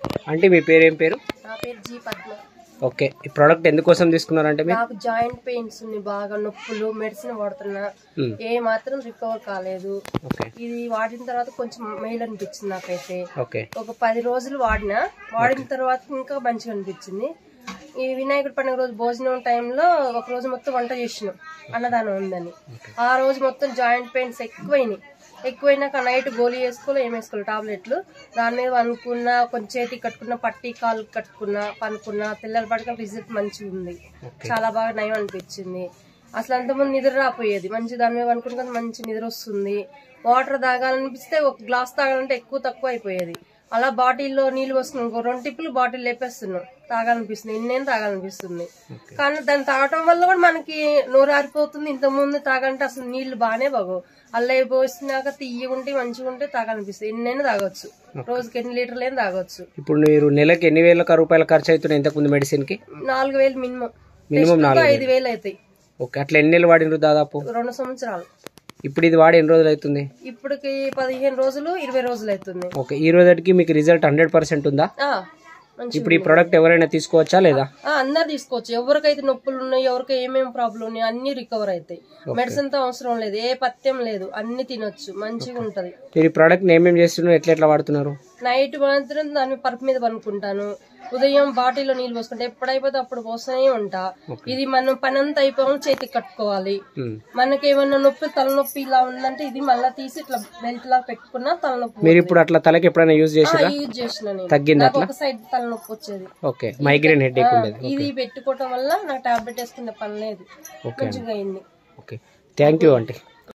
అంటే మీ పేరు ఏం పేరు నా పేరు జీ పద్మ ఓకే ఈ ప్రోడక్ట్ ఎందుకోసం తీసుకున్నారంటే మీరు నాకు జాయింట్ పెయిన్స్ ఉన్నాయి బాగా నొప్పులు మెడిసిన్ వాడుతున్నా మ్మ్. ఏ మాత్రం రికవర్ కాలేదు ఓకే ఇది వాడిన తర్వాత కొంచెం మెయిల్ అనిపించింది నాకైతే ఓకే ఒక పది రోజులు వాడినా వాడిన తర్వాత ఇంకా మంచిగా అనిపించింది ఈ వినాయకుడి పండుగ రోజు భోజనం టైంలో ఒక రోజు మొత్తం వంట చేసినాం అన్నదానం ఉందని ఆ రోజు మొత్తం జాయింట్ పెయిన్స్ ఎక్కువైనాయి ఎక్కువైనాక నైట్ గోళీ వేసుకోలే ఏం వేసుకోలే టాబ్లెట్లు దాని మీద అనుకున్న కొంచెం చేతికి కట్టుకున్న పట్టి కాలు కట్టుకున్న పనుకున్న పిల్లల పడక రిజల్ట్ మంచిగా ఉంది చాలా బాగా నయం అనిపించింది అసలు అంతకుముందు నిద్ర రాపోయేది మంచి దాని మీద అనుకుంటే మంచి నిద్ర వస్తుంది వాటర్ తాగాలనిపిస్తే ఒక గ్లాస్ తాగాలంటే ఎక్కువ తక్కువ అయిపోయేది అలా బాటిల్లో నీళ్ళు వస్తున్నాం ఇంకో రెండు టిప్పులు బాటిల్ లేపేస్తున్నాం తాగాలనిపిస్తుంది ఇన్నేం తాగాలనిపిస్తుంది కానీ దాన్ని తాగటం వల్ల కూడా మనకి నోరు ఆరిపోతుంది ఇంత ముందు తాగంటే అసలు నీళ్లు బాగానే బాగో అల్ల పోసినాక తీయగుంటే మంచిగా ఉంటే తాగాలనిపిస్తుంది ఎన్నైనా తాగొచ్చు రోజుకి ఎన్ని లీటర్లైనా తాగొచ్చు ఇప్పుడు మీరు నెలకి ఎన్ని వేల రూపాయల ఖర్చు అవుతున్నాయి ఇంతకుముందు మెడిసిన్ కి నాలుగు వేలు మినిమం మినిమం నాలుగు ఐదు వేలు అవుతాయి ఓకే అట్లా ఎన్ని నెలలు వాడినారు దాదాపు రెండు సంవత్సరాలు ఇప్పుడు ఇది వాడి ఎన్ని రోజులు అవుతుంది ఇప్పటికి పదిహేను రోజులు ఇరవై రోజులు అవుతుంది ఓకే ఈ రోజుకి మీకు రిజల్ట్ హండ్రెడ్ పర్సెంట్ ఉందా ఆ, మంచిగా ఇప్పుడు ఈ ప్రోడక్ట్ ఎవరైనా తీసుకోవచ్చా లేదా ఆ, అందరు తీసుకోవచ్చు ఎవరికైతే నొప్పులు ఉన్నాయి ఎవరికి ఏమేమి ప్రాబ్లం ఉన్నాయి అన్ని రికవర్ అవుతాయి మెడిసిన్ తో అవసరం లేదు ఏ పత్యం లేదు అన్ని తినొచ్చు మంచిగా ఉంటది మీరు ఈ ప్రోడక్ట్ ఏమేమి చేస్తున్నారు ఎట్లా ఎట్లా వాడుతున్నారు నైట్ మాత్రం దాని పరుపు మీద పనుకుంటాను ఉదయం బాటిల్లో నీళ్ళు పోసుకుంటా ఎప్పుడైపోతే అప్పుడు పోస్తూనే ఉంటా ఇది మనం పని అంతా అయిపోయి చేతికి కట్టుకోవాలి మ్మ్. మనకి ఏమన్నా నొప్పి తలనొప్పి ఇలా ఉందంటే ఇది మళ్ళీ తీసి ఇట్లా బెల్ట్ లా పెట్టుకున్నా తలనొప్పి మీరు ఇప్పుడు అట్లా తలకి ఎప్పుడైనా యూజ్ చేసిరా యూజ్ చేసిన నేను తగ్గిందా నాకు ఒక సైడ్ తలనొప్పి వచ్చేది ఓకే మైగ్రేన్ హెడ్ ఆ, ఉండేది ఇది పెట్టుకోవటం వల్ల నాకు టాబ్లెట్ వేసుకునే పని లేదు ఓకే మంచిగా అయింది ఓకే థ్యాంక్ యూ ఆంటీ